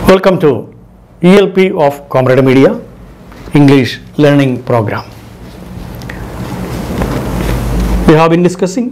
Welcome to ELP of Comrade Media English Learning Program. We have been discussing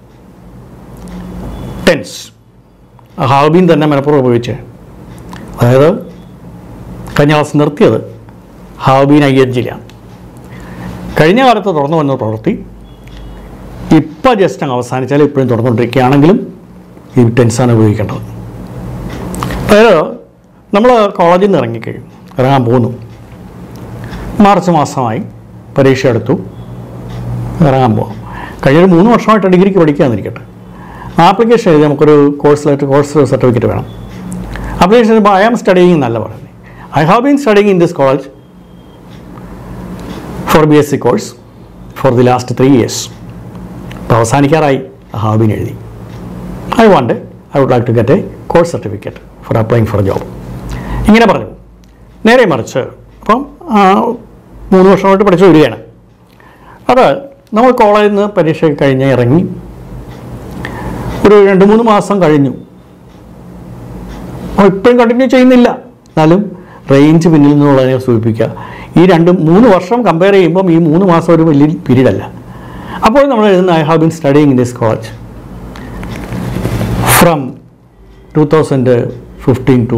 tense. Have been തന്നെ മനപ്പുറം ഉപയോഗിച്ച് അതായത് കഴിഞ്ഞ class നിർത്തിയത് ഹാവ് ബീൻ ഐ എൻ ജിയിലാണ് കഴിഞ്ഞ കാലത്ത് തുറന്നു വന്ന പ്രവൃത്തി ഇപ്പം ജസ്റ്റ് അങ്ങ് അവസാനിച്ചാൽ ഇപ്പോഴും തുറന്നുകൊണ്ടിരിക്കുകയാണെങ്കിലും ഈ ടെൻസാണ് ഉപയോഗിക്കേണ്ടത് അതായത് നമ്മൾ കോളേജിൽ നിന്ന് ഇറങ്ങിക്കഴിയും ഇറങ്ങാൻ പോകുന്നു മാർച്ച് മാസമായി പരീക്ഷ എടുത്തു ഇറങ്ങാൻ പോകും കഴിഞ്ഞൊരു മൂന്ന് വർഷമായിട്ട് ഡിഗ്രിക്ക് പഠിക്കാന്നിരിക്കട്ടെ ആപ്ലിക്കേഷൻ എഴുതി നമുക്കൊരു കോഴ്സ് ലെറ്റർ കോഴ്സ് സർട്ടിഫിക്കറ്റ് വേണം ആപ്ലിക്കേഷൻ എഴുതുമ്പോൾ ഐ ആം സ്റ്റഡിങ് എന്നല്ല പറയുന്നത് I have been studying in this college for B S C course for the last three years ഇപ്പോൾ അവസാനിക്കാറായി ഹാവ് ബീൻ എഴുതി I want I would like to get a course certificate for applying for job ഇങ്ങനെ പറഞ്ഞു നേരെ മറിച്ച് അപ്പം ആ, മൂന്ന് വർഷമായിട്ട് പഠിച്ചു വരികയാണ് അത് നമ്മൾ കോളേജിൽ നിന്ന് പരീക്ഷ കഴിഞ്ഞ് ഇറങ്ങി ഒരു രണ്ട് മൂന്ന് മാസം കഴിഞ്ഞു അപ്പോൾ ഇപ്പോഴും കണ്ടിന്യൂ ചെയ്യുന്നില്ല എന്നാലും റേഞ്ച് പിന്നിൽ നിന്നുള്ളതിനെ സൂചിപ്പിക്കുക ഈ രണ്ട് മൂന്ന് വർഷം കമ്പയർ ചെയ്യുമ്പം ഈ മൂന്ന് മാസം ഒരു വലിയ പീരീഡ് അല്ല അപ്പോൾ നമ്മൾ എഴുതുന്ന I have been studying in this college from two thousand fifteen to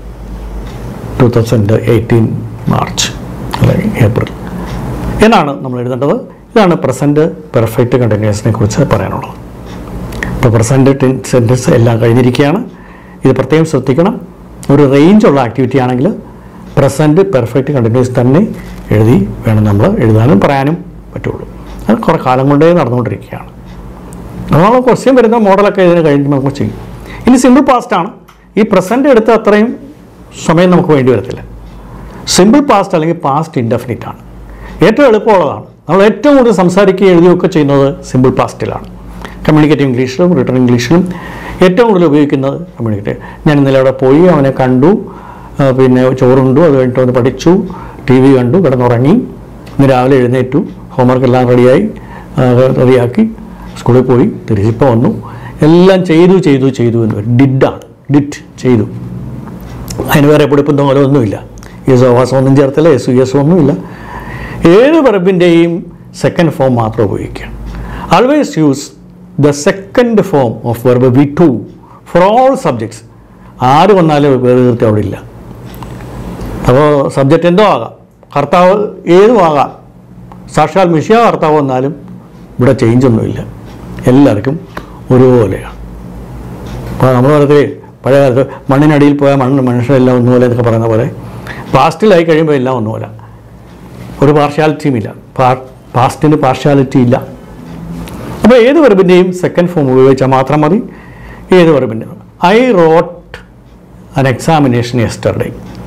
two thousand eighteen March അല്ലെങ്കിൽ ഏപ്രിൽ എന്നാണ് നമ്മൾ എഴുതേണ്ടത് ഇതാണ് പ്രസൻറ്റ് പെർഫെക്റ്റ് കണ്ടിന്യൂസിനെ കുറിച്ച് പറയാനുള്ളത് ഇപ്പോൾ പ്രസൻറ്റ് സെൻറ്റൻസ് എല്ലാം കഴിഞ്ഞിരിക്കുകയാണ് ഇത് പ്രത്യേകം ശ്രദ്ധിക്കണം ഒരു റേഞ്ചുള്ള ആക്ടിവിറ്റി ആണെങ്കിൽ പ്രസൻറ്റ് പെർഫെക്റ്റ് കണ്ടിന്യൂസ് തന്നെ എഴുതി വേണം നമ്മൾ എഴുതാനും പറയാനും പറ്റുള്ളൂ അത് കുറേ കാലം കൊണ്ടേ നടന്നുകൊണ്ടിരിക്കുകയാണ് നമ്മൾ ക്വസ്റ്റ്യൻ വരുന്ന മോഡലൊക്കെ ഇതിന് കഴിഞ്ഞ് നമുക്ക് ചെയ്യും ഇനി സിമ്പിൾ പാസ്റ്റ് ആണ് ഈ പ്രസൻറ്റ് എടുത്ത് അത്രയും സമയം നമുക്ക് വേണ്ടി വരത്തില്ല സിമ്പിൾ പാസ്റ്റ് അല്ലെങ്കിൽ പാസ്റ്റ് ഇൻഡെഫിനിറ്റ് ആണ് ഏറ്റവും എളുപ്പമുള്ളതാണ് നമ്മൾ ഏറ്റവും കൂടുതൽ സംസാരിക്കുകയും എഴുതുകയൊക്കെ ചെയ്യുന്നത് സിമ്പിൾ പാസ്റ്റിലാണ് കമ്മ്യൂണിക്കേറ്റീവ് ഇംഗ്ലീഷിലും റിട്ടേൺ ഇംഗ്ലീഷിലും ഏറ്റവും കൂടുതൽ ഉപയോഗിക്കുന്നത് കമ്മ്യൂണിക്കേറ്റീവ് ഞാൻ ഇന്നലെ അവിടെ പോയി അവനെ കണ്ടു ആ, പിന്നെ ചോറുണ്ടു അത് കഴിഞ്ഞിട്ട് വന്ന് പഠിച്ചു ടി വി കണ്ടു കിടന്നുറങ്ങി ഇന്ന് രാവിലെ എഴുന്നേറ്റു ഹോംവർക്ക് എല്ലാം റെഡിയായി ആ, റെഡിയാക്കി സ്കൂളിൽ പോയി തിരിച്ചിപ്പോൾ വന്നു എല്ലാം ചെയ്തു ചെയ്തു ചെയ്തു എന്ന് വരും ഡിഡാണ് ഡിറ്റ് ചെയ്തു അതിന് വേറെ പിടിപ്പും പോലെ ഒന്നുമില്ല യെസ് ഓവാസം ഒന്നും ചേർത്തില്ല യെസ് യെസ് ഒന്നുമില്ല ഏത് വെർബിൻ്റെയും സെക്കൻഡ് ഫോം മാത്രം ഉപയോഗിക്കുക always use the second form of verb V two for all subjects ആര് വന്നാലും വേർതിർത്തി അവിടെ ഇല്ല അപ്പോൾ സബ്ജക്റ്റ് എന്തോ ആകാം കർത്താവ് ഏതും ആകാം സാക്ഷാൽ മിഷ്യ കർത്താവ് വന്നാലും ഇവിടെ ചേഞ്ച് ഒന്നുമില്ല എല്ലാവർക്കും ഒരുപോലെയാണ് അപ്പോൾ നമ്മൾ പറഞ്ഞത് പഴയ കാലത്ത് മണ്ണിനടിയിൽ പോയാൽ മണ്ണ് മനുഷ്യരെല്ലാം ഒന്നുപോലെ എന്നൊക്കെ പറയുന്ന പോലെ പാസ്റ്റിലായി കഴിയുമ്പോൾ എല്ലാം ഒന്നുപോലെ ഒരു പാർഷ്യാലിറ്റിയും ഇല്ല പാസ്റ്റിന് പാർഷ്യാലിറ്റി ഇല്ല അപ്പോൾ ഏത് വെർബിൻ്റെയും സെക്കൻഡ് ഫോം ഉപയോഗിച്ചാൽ മാത്രം മതി ഏത് വെർബിൻ്റെ I wrote an examination yesterday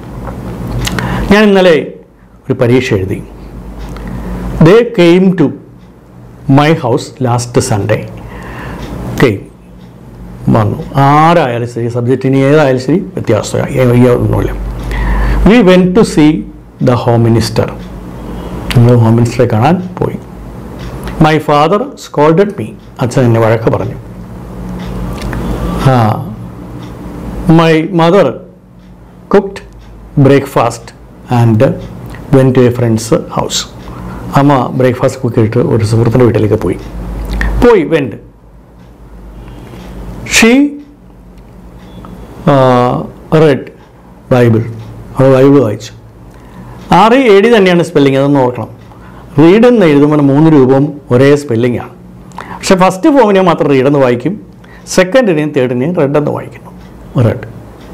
ഞാൻ ഇന്നലെ ഒരു പരീക്ഷ എഴുതി they came to my house last Sunday came വന്നു ആരായാലും ശരി സബ്ജക്റ്റിന് ഏതായാലും ശരി വ്യത്യാസമില്ല ഒന്നുമില്ല we went to see the home minister നമ്മൾ ഹോം മിനിസ്റ്ററെ കാണാൻ പോയി മൈ ഫാദർ സ്കോൾഡഡ് മീ അച്ഛൻ എന്നെ വഴക്ക് പറഞ്ഞു ആ my mother cooked breakfast and went to a friends house അമ്മ ബ്രേക്ക്ഫാസ്റ്റ് കുക്ക് ചെയ്തിട്ട് ഒരു സുഹൃത്തിൻ്റെ വീട്ടിലേക്ക് പോയി പോയി വെൻഡ് ഷീ റെഡ് ബൈബിൾ അവൾ ബൈബിൾ വായിച്ചു ആറ് എ ഡി തന്നെയാണ് സ്പെല്ലിംഗ് അതൊന്ന് ഓർക്കണം റീഡ് എന്ന് എഴുതുമ്പോൾ മൂന്ന് രൂപവും ഒരേ സ്പെല്ലിംഗ് ആണ് പക്ഷെ ഫസ്റ്റ് ഫോമിനെ മാത്രം റീഡ് എന്ന് വായിക്കും സെക്കൻഡിനെയും തേർഡിനെയും റെഡ് എന്ന് വായിക്കുന്നു read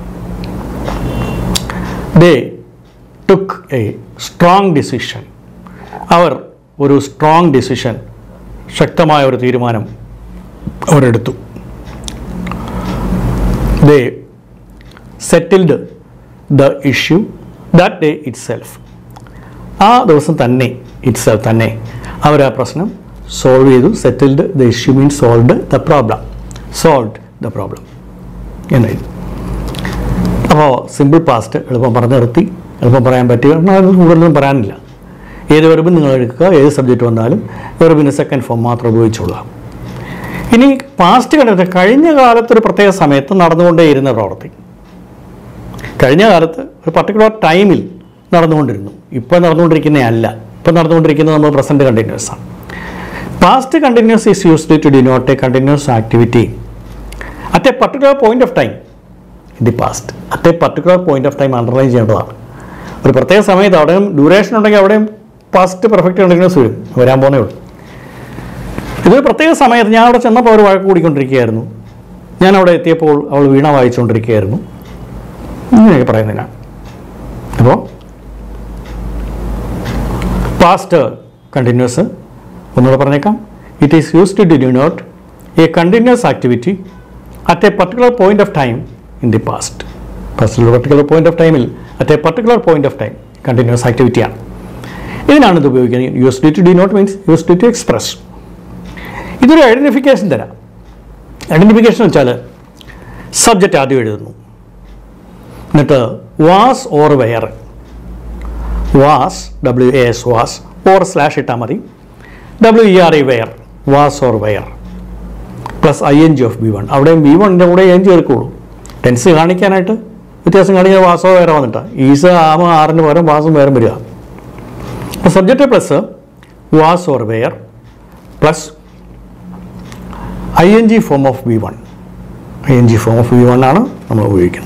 they took a strong decision അവർ ഒരു സ്ട്രോങ് ഡിസിഷൻ ശക്തമായ ഒരു തീരുമാനം അവരെടുത്തു they settled the issue that day itself ആ ദിവസം തന്നെ ഇറ്റ്സ് തന്നെ അവർ ആ പ്രശ്നം സോൾവ് ചെയ്തു settled the issue mean solve the problem solve the problem എന്നായിരുന്നു അപ്പോൾ സിമ്പിൾ പാസ്റ്റ് എളുപ്പം പറഞ്ഞു നിർത്തി എളുപ്പം പറയാൻ പറ്റുക എന്നാൽ അത് കൂടുതലൊന്നും പറയാനില്ല ഏത് വെറുബും നിങ്ങൾ എടുക്കുക ഏത് സബ്ജക്റ്റ് വന്നാലും വെറുബിന് സെക്കൻഡ് ഫോം മാത്രം ഉപയോഗിച്ചുകൊള്ളുക ഇനി പാസ്റ്റ് കണ്ടിട്ട് കഴിഞ്ഞ കാലത്തൊരു പ്രത്യേക സമയത്ത് നടന്നുകൊണ്ടേയിരുന്ന പ്രവൃത്തി കഴിഞ്ഞ കാലത്ത് ഒരു പർട്ടിക്കുലർ ടൈമിൽ നടന്നുകൊണ്ടിരുന്നു ഇപ്പോൾ നടന്നുകൊണ്ടിരിക്കുന്നതല്ല ഇപ്പോൾ നടന്നുകൊണ്ടിരിക്കുന്നത് നമ്മൾ പ്രസൻറ്റ് കണ്ടിന്യൂസ് ആണ് past continuous is used to denote a continuous activity at a particular point of time in the past at a particular point of time underline ചെയ്യേണ്ടതാണ് ഒരു പ്രത്യേക സമയത്ത് അവിടെയും ഡ്യൂറേഷൻ ഉണ്ടെങ്കിൽ അവിടെയും പാസ്റ്റ് പെർഫെക്റ്റ് കണ്ടിന്യൂസ് വരും വരാൻ പോകുന്നേ ഉള്ളൂ ഇതൊരു പ്രത്യേക സമയത്ത് ഞാൻ അവിടെ ചെന്നപ്പോൾ അവർ വഴക്ക് കൂടിക്കൊണ്ടിരിക്കുകയായിരുന്നു ഞാൻ അവിടെ എത്തിയപ്പോൾ അവൾ വീണ വായിച്ചുകൊണ്ടിരിക്കുകയായിരുന്നു ഇങ്ങനെയൊക്കെ പറയുന്നതിനാണ് അപ്പോൾ പാസ്റ്റ് കണ്ടിന്യൂസ് ഒന്നുകൂടെ പറഞ്ഞേക്കാം it is use to denote a continuous activity at a particular point of time in the past പാസ്റ്റിൽ പർട്ടിക്കുലർ പോയിന്റ് ഓഫ് ടൈമിൽ at a particular point of time continuous ആക്ടിവിറ്റിയാണ് ഇതിനാണ് ഇത് ഉപയോഗിക്കുന്നത് use d to denote means use d to express ഇതൊരു identification തരാം identification വെച്ചാൽ subject ആദ്യം എഴുതുന്നു എന്നിട്ട് was or were was W A S was or slash ഇട്ടാൽ മതി W E R E were was or were plus I N G of B one അവിടെയും B വണ്ണിൻ്റെ കൂടെ എൻ ജി എടുക്കുള്ളൂ ടെൻസ് കാണിക്കാനായിട്ട് വ്യത്യാസം കാണിക്കാൻ വാസോ വേറെ വന്നിട്ടാ ഈസ് ആമ ആറിന് പകരം വാസും വേറെ വരിക അപ്പോൾ subject plus was or were plus I N G form of V one I N G form of V one ആണ് നമ്മൾ ഉപയോഗിക്കുന്നത്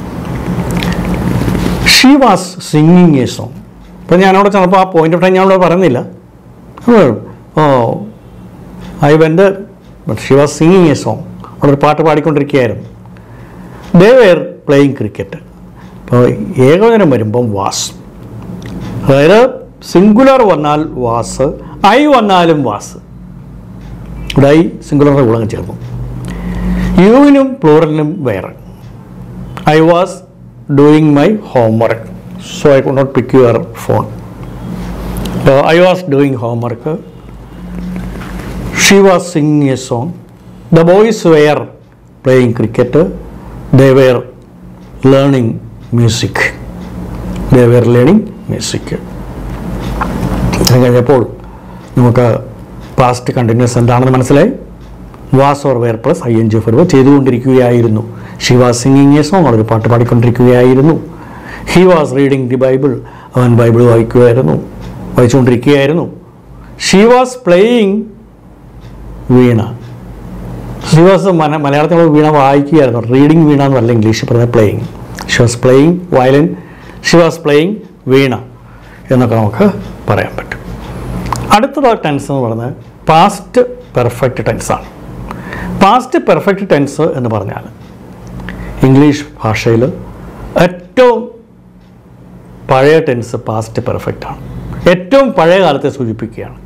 she was singing a song ഇപ്പം ഞാനവിടെ ചെന്നപ്പോൾ ആ പോയിന്റ് ഓഫ് ടൈം ഞാനവിടെ പറയുന്നില്ല oh I went but she was singing a song അവളൊരു പാട്ട് പാടിക്കൊണ്ടിരിക്കുകയായിരുന്നു ദേ വെയർ പ്ലേയിങ് ക്രിക്കറ്റ് അപ്പോൾ ഏകവചനം വരുമ്പം വാസ് അതായത് സിംഗുലർ വന്നാൽ വാസ് ഐ വന്നാലും വാസ് ഇവിടെ ഐ സിംഗുലറിൻ്റെ കൂടെ ചേർന്നു യുവിനും പ്ലൂറലിനും വേറെ I was doing my homework so I could not pick your phone I was doing homework she was singing a song the boys were playing cricket they were learning music they were learning music ഇത് കഴിഞ്ഞപ്പോൾ നമുക്ക് past continuous എന്താണെന്ന് മനസ്സിലായി was or were plus I N G ഫെർവ് ചെയ്തുകൊണ്ടിരിക്കുകയായിരുന്നു she was singing a song ഒരു പാട്ട് പാടിക്കൊണ്ടിരിക്കുകയായിരുന്നു he was reading the Bible അവൻ ബൈബിൾ വായിക്കുമായിരുന്നു വായിച്ചുകൊണ്ടിരിക്കുകയായിരുന്നു she was playing veena she was മന മലയാളത്തിൽ നമ്മൾ വീണ വായിക്കുകയായിരുന്നു റീഡിങ് വീണ എന്നല്ല ഇംഗ്ലീഷിൽ പറഞ്ഞ playing she was playing violin she was playing veena എന്നൊക്കെ നമുക്ക് പറയാൻ പറ്റും അടുത്ത ടെൻസ് എന്ന് പറയുന്നത് പാസ്റ്റ് പെർഫെക്റ്റ് ടെൻസാണ് പാസ്റ്റ് പെർഫെക്റ്റ് ടെൻസ് എന്ന് പറഞ്ഞാൽ ഇംഗ്ലീഷ് ഭാഷയിൽ ഏറ്റവും പഴയ ടെൻസ് പാസ്റ്റ് പെർഫെക്റ്റ് ആണ് ഏറ്റവും പഴയ കാലത്തെ സൂചിപ്പിക്കുകയാണ്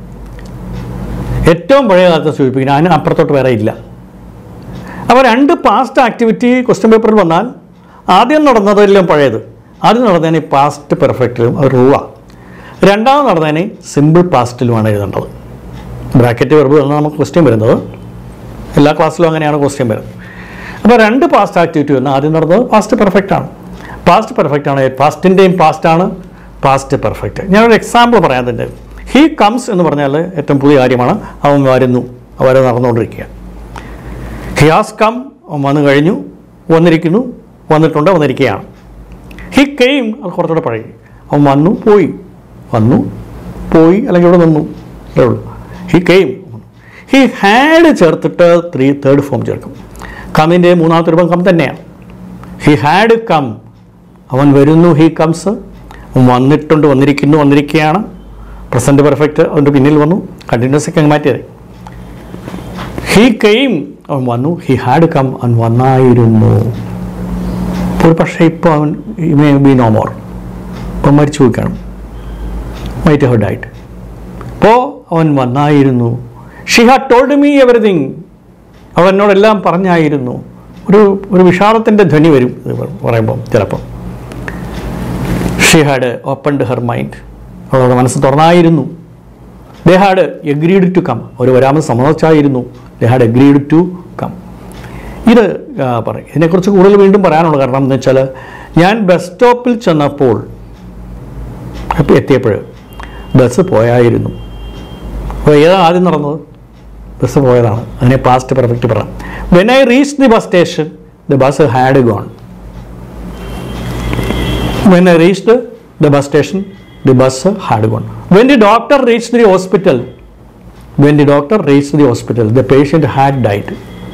ഏറ്റവും പഴയ കാലത്തെ സൂചിപ്പിക്കുന്നത് അതിന് അപ്പുറത്തോട്ട് വേറെ ഇല്ല അപ്പോൾ രണ്ട് പാസ്റ്റ് ആക്ടിവിറ്റി ക്വസ്റ്റ്യൻ പേപ്പറിൽ വന്നാൽ ആദ്യം നടന്നതെല്ലാം പഴയത് ആദ്യം നടന്നതിന് പാസ്റ്റ് പെർഫെക്റ്റിലും അത് റൂളാണ് രണ്ടാമത് നടന്നതിന് സിമ്പിൾ പാസ്റ്റിലുമാണ് എഴുതേണ്ടത് ബ്രാക്കറ്റ് വെർബ് എന്ന് നമുക്ക് ക്വസ്റ്റ്യൻ വരുന്നത് എല്ലാ ക്ലാസ്സിലും അങ്ങനെയാണ് ക്വസ്റ്റ്യൻ വരുന്നത് അപ്പോൾ രണ്ട് പാസ്റ്റ് ആക്ടിവിറ്റി വന്ന് ആദ്യം നടന്നത് പാസ്റ്റ് പെർഫെക്റ്റ് ആണ് പാസ്റ്റ് പെർഫെക്റ്റ് ആണ് പാസ്റ്റിൻ്റെയും പാസ്റ്റ് ആണ് പാസ്റ്റ് പെർഫെക്റ്റ് ഞാനൊരു എക്സാമ്പിൾ പറയാൻ തന്നെ ഹീ കംസ് എന്ന് പറഞ്ഞാൽ ഏറ്റവും പുതിയ കാര്യമാണ് അവൻ വരുന്നു അവർ നടന്നുകൊണ്ടിരിക്കുക ഹി ഹാസ് കം അവൻ വന്നു കഴിഞ്ഞു വന്നിരിക്കുന്നു വന്നിട്ടുണ്ട് വന്നിരിക്കുകയാണ് ഹി കെയിം അത് കുറച്ചുകൂടെ പഴകി അവൻ വന്നു പോയി വന്നു പോയി അല്ലെങ്കിൽ ഇവിടെ നിന്നു അത്രേ ഉള്ളൂ ഹി കെയിം ഹി ഹാഡ് ചേർത്തിട്ട് ത്രീ തേർഡ് ഫോം ചേർക്കും കമ്മിൻ്റെ മൂന്നാമത്തെ രൂപം കം തന്നെയാണ് ഹി ഹാഡ് കം അവൻ വരുന്നു ഹി കംസ് അവൻ വന്നിട്ടുണ്ട് വന്നിരിക്കുന്നു വന്നിരിക്കുകയാണ് പ്രസൻറ്റ് പെർഫെക്റ്റ് അതിൻ്റെ പിന്നിൽ വന്നു കണ്ടിന്യൂസ് ഒക്കെ അങ്ങ് മാറ്റിയത് ഹി കെയിം അവൻ വന്നു ഹി ഹാഡ് കം അവൻ വന്നായിരുന്നു ഒരു പക്ഷേ ഇപ്പോൾ അവൻ മേ ബി നോ മോർ ഇപ്പം മരിച്ചു പോയി കാണും മൈറ്റ് ഹവ് ഡൈറ്റ് അപ്പോൾ അവൻ വന്നായിരുന്നു she had told me everything അവൻ എന്നോടെല്ലാം പറഞ്ഞായിരുന്നു ഒരു ഒരു വിഷാദത്തിൻ്റെ ധ്വനി വരും ഇത് പറയുമ്പോൾ ചിലപ്പോൾ she had opened her mind അവളുടെ മനസ്സ് തുറന്നായിരുന്നു they had agreed to come അവർ വരാമെന്ന് സമ്മതിച്ചായിരുന്നു they had agreed to come ഇത് ആ, പറയും ഇതിനെക്കുറിച്ച് കൂടുതൽ വീണ്ടും പറയാനുള്ളൂ കാരണം എന്ന് വെച്ചാൽ ഞാൻ ബസ് സ്റ്റോപ്പിൽ ചെന്നപ്പോൾ അപ്പോൾ എത്തിയപ്പോൾ ബസ് പോയായിരുന്നു അപ്പോൾ ഏതാണ് ആദ്യം നടന്നത് ബസ് പോയതാണ് അതിനെ പാസ്റ്റ് പെർഫെക്റ്റ് പറയാം when I reach the bus station the bus had gone When I reached the bus station, the bus had gone. When the doctor reached the hospital, when the doctor reached the hospital, the patient had died.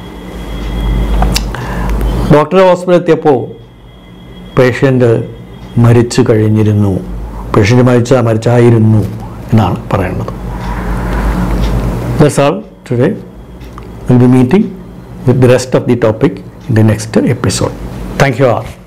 ഡോക്ടറെ ഹോസ്പിറ്റലിൽ എത്തിയപ്പോൾ patient മരിച്ചു കഴിഞ്ഞിരുന്നു patient മരിച്ച മരിച്ചായിരുന്നു എന്നാണ് പറയുന്നത് that's all today will be meeting with the rest of the topic in the next episode thank you R